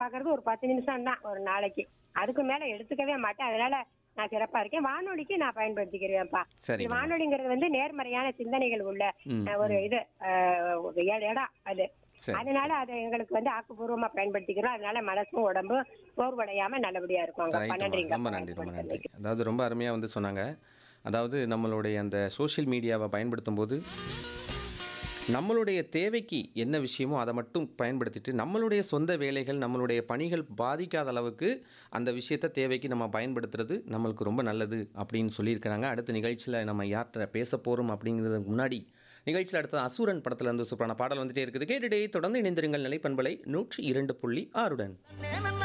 பாக்குறது ஒரு பத்து நிமிஷம் தான் ஒரு நாளைக்கு அதுக்கு மேல எடுத்துக்கவே மாட்டேன் அதனால நான் சிறப்பா இருக்கேன் வானொலிக்கு நான் பயன்படுத்திக்கிறேன்ப்பா சரிங்க. இது வானொலிங்கிறது வந்து நேர்மறையான சிந்தனைகள் உள்ள ம், அஹ், ஒரு இது அஹ், ஒரு இட- இடம் அது சரி. அதனால அதை எங்களுக்கு வந்து ஆக்கப்பூர்வமா பயன்படுத்திக்கிறோம் அதனால மனசும் உடம்பும் சோர்வடையாம நல்லபடியா இருக்குவாங்க ரைட்டுமா. நன்றிங்க ரொம்ப நன்றி ரொம்ப நன்றி அதாவது ரொம்ப அருமையாக வந்து சொன்னாங்க அதாவது நம்மளுடைய அந்த சோஷியல் மீடியாவை பயன்படுத்தும் போது நம்மளுடைய தேவைக்கு என்ன விஷயமோ அதை மட்டும் பயன்படுத்திட்டு நம்மளுடைய சொந்த வேலைகள் நம்மளுடைய பணிகள் பாதிக்காத அளவுக்கு அந்த விஷயத்தை தேவைக்கு நம்ம பயன்படுத்துறது நம்மளுக்கு ரொம்ப நல்லது அப்படின்னு சொல்லியிருக்கிறாங்க அடுத்த நிகழ்ச்சியில் நம்ம யார்கிட்ட பேச போகிறோம் அப்படிங்கிறதுக்கு முன்னாடி நிகழ்ச்சியில் அடுத்தது அசுரன் படத்துல இருந்து சூப்பரான பாடல் வந்துட்டே இருக்குது கேட்டுட்டே தொடர்ந்து இணைந்திருங்கள் நிலைப்பண்பலை நூற்றி இரண்டு புள்ளி ஆறுடன் நேன